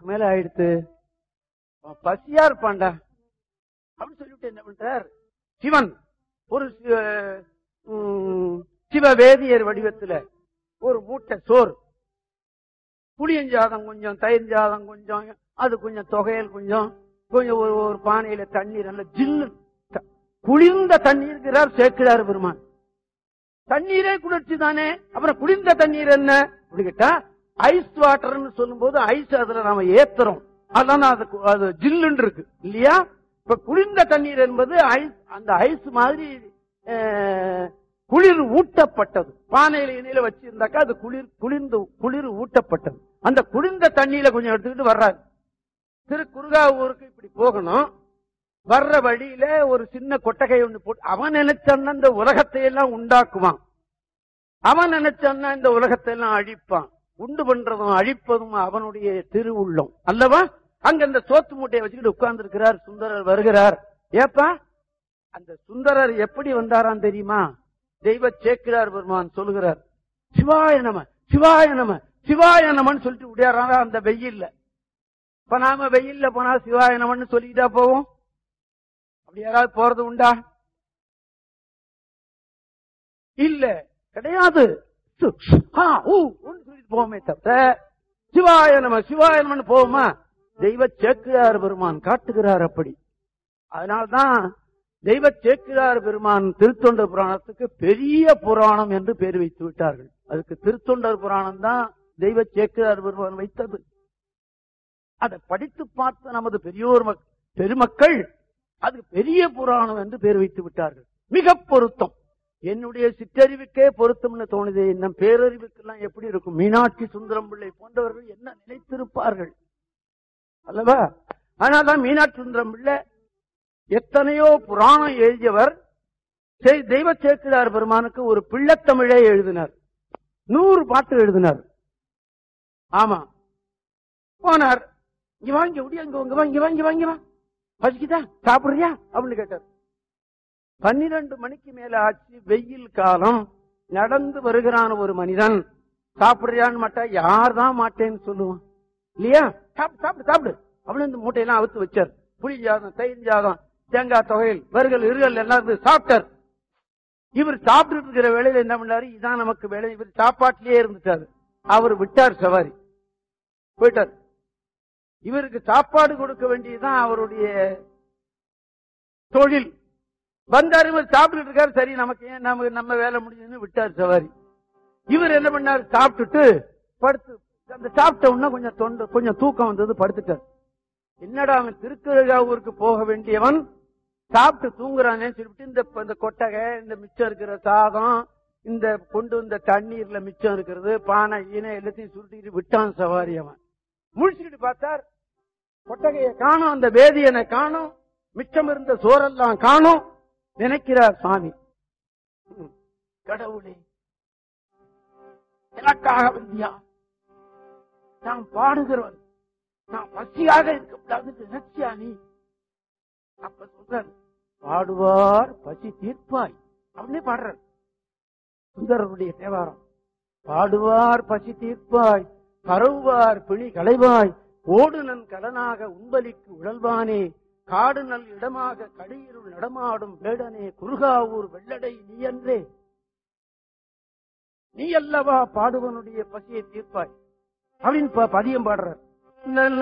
மணிக்கு மேல ஆயிடுத்து அவன் பசியா இருப்பான்டா அப்படின்னு சொல்லிட்டு என்ன பண்றார் சிவன் ஒரு சி- ம், சிவவேதியர் வடிவத்துல ஒரு மூட்டை சோறு புளியஞ்சாதம் கொஞ்சம் தயிர் சாதம் கொஞ்சம் அது கொஞ்சம் தொகையல் கொஞ்சம் கொஞ்சம் ஒரு ஒரு பானையில தண்ணீர் நல்ல ஜில்லு த- குளிர்ந்த தண்ணீர்கிறார் சேர்க்கிறார் பெருமான் தண்ணீரே குளிர்ச்சி தானே அப்புறம் குளிர்ந்த தண்ணீர் என்ன அப்படி கேட்டா ஐஸ் வாட்டர்னு சொல்லும்போது ஐஸ் அதுல நாம ஏத்துறோம் அதான் அது கு- அது ஜில்லுன்னு இருக்கு இல்லையா இப்ப குளிர்ந்த தண்ணீர் என்பது ஐஸ் அந்த ஐஸ் மாதிரி அஹ், குளிர் ஊட்டப்பட்டது பானையில இணையில வச்சிருந்தாக்கா அது குளிர் குளிர்ந்து குளிர் ஊட்டப்பட்டது அந்த குளிர்ந்த தண்ணியில கொஞ்சம் எடுத்துக்கிட்டு வர்றாரு திரு குருகாவூருக்கு இப்படி போகணும் வர்ற வழியில ஒரு சின்ன கொட்டகை ஒண்ணு போட்டு அவன் நினைச்சான்னா இந்த உலகத்தை எல்லாம் உண்டாக்குவான் அவன் நினைச்சான்னா இந்த உலகத்தை எல்லாம் அழிப்பான் உண்டு பண்றதும் அழிப்பதும் அவனுடைய திருவுள்ளம் அல்லவா அங்க இந்த சோத்து மூட்டையை வச்சுக்கிட்டு உட்கார்ந்து இருக்கிறார் சுந்தரர் வருகிறார் ஏப்பா அந்த சுந்தரர் எப்படி வந்தாராம் தெரியுமா தெய்வ சேக்கிரார் பெருமான் சொல்லுகிறார் சிவாய நம சிவாய நம சிவாய நமன்னு சொல்லிட்டு விடையாரா அந்த வெயில்ல இப்ப நாம வெயில்ல போனா சிவாய நமன்னு சொல்லிக்கிட்டா போவோம் அப்படி யாராவது போறது உண்டா இல்ல கிடையாது சு- ஆ, ஊ, ஊன்னு சொல்லிட்டு போவோமே தவிர சிவாய நம சிவாய நமன்னு போவோமா தெய்வ சேக்கிரார் பெருமான் காட்டுகிறார் அப்படி அதனால்தான் தெய்வ சேக்கிரார் பெருமான் திருத்தொண்டர் புராணத்துக்கு பெரிய புராணம் என்று பேர் வைத்து விட்டார்கள் அதுக்கு திருத்தொண்டர் புராணம் தான் தெய்வ சேக்கிரார் பெருமான் வைத்தது அதை படித்து பார்த்த நமது பெரியோர் மக்- பெருமக்கள் அது பெரிய புராணம் என்று பேர் வைத்து விட்டார்கள் மிக பொருத்தம் என்னுடைய சிற்றறிவுக்கே பொருத்தம்னு தோணுது நம் பேரறிவுக்கெல்லாம் எப்படி இருக்கும் மீனாட்சி சுந்தரம் பிள்ளை போன்றவர்கள் என்ன நினைத்திருப்பார்கள் அல்லவா ஆனாதான் மீனாட்சி சுந்தரம் பிள்ளை எத்தனையோ புராணம் எழுதியவர் சே- தெய்வ சேக்கிரார் பெருமானுக்கு ஒரு பிள்ளைத்தமிழே எழுதினார் நூறு பாட்டு எழுதினார் ஆமா போனார் இங்க வாங்கி விடி அங்க இங்க வாங்கி வாங்கி வாங்கி வா பசிக்குதா சாப்பிடுறியா அப்படின்னு கேட்டார் பன்னிரண்டு மணிக்கு மேல ஆச்சு வெயில் காலம் நடந்து வருகிறான் ஒரு மனிதன் சாப்பிடுறியான்னு மாட்டா யார் தான் மாட்டேன்னு சொல்லுவான் இல்லையா சாப்பிடு சாப்பிடு சாப்பிடு அப்படின்னு இந்த மூட்டையெல்லாம் அவுத்து வச்சார் புளி ஜாதம் தயிர் ஜாதம் தேங்காய் தொகையில் வறுகள் இருகள் எல்லாம் இருந்து சாப்பிட்டார் இவர் சாப்பிட்டு இருக்கிற வேலையில என்ன பண்ணாரு இதான் நமக்கு வேலை இவர் சாப்பாட்டிலேயே இருந்துட்டாரு அவர் விட்டார் சவாரி போயிட்டார் இவருக்கு சாப்பாடு கொடுக்க வேண்டியதுதான் அவருடைய தொழில் வந்தாரு இவர் சாப்பிட்டுட்டு இருக்காரு சரி நமக்கு ஏன் நம்ம நம்ம வேலை முடிஞ்சதுன்னு விட்டார் சவாரி இவர் என்ன பண்ணாரு சாப்பிட்டுட்டு படுத்து அந்த சாப்பிட்ட உடனே கொஞ்சம் தொண்டை கொஞ்சம் தூக்கம் வந்தது படுத்துட்டார் என்னடா அவன் திருக்கழுகாவூருக்கு போக வேண்டியவன் சாப்பிட்டு தூங்குறானே சொல்லிட்டு இந்த இந்த கொட்டகை இந்த மிச்சம் இருக்கிற சாதம் இந்த கொண்டு வந்த தண்ணீர்ல மிச்சம் இருக்கிறது பானை ஈனை எல்லாத்தையும் சுருட்டிக்கிட்டு விட்டான் சவாரி அவன் முழிச்சுக்கிட்டு பார்த்தார் கொட்டகையை காணும் அந்த வேதியனை காணும் மிச்சம் இருந்த சோறெல்லாம் காணும் நினைக்கிறார் சாமி ம், கடவுளே எனக்காக வந்தியா நான் பாடுகிறவன் நான் பசியாக இருக்கக்கூடாதுன்னு நினைச்சியா நீ அப்ப சொல்றாரு பாடுவார் பசி தீர்ப்பாய் அப்படின்னே பாடுறார் சுந்தரருடைய தேவாரம் பாடுவார் பசி தீர்ப்பாய் பரவுவார் பிணி களைவாய் ஓடுநன் கடனாக உண்பலிக்கு உழல்வானே காடு நல் இடமாக கடியிருள் நடமாடும் வேடனே குருகாவூர் வெள்ளடை நீயன்றே நீ அல்லவா பாடுவனுடைய பசியை தீர்ப்பாய் அப்படின்னு ப- பதியம் பாடுறார்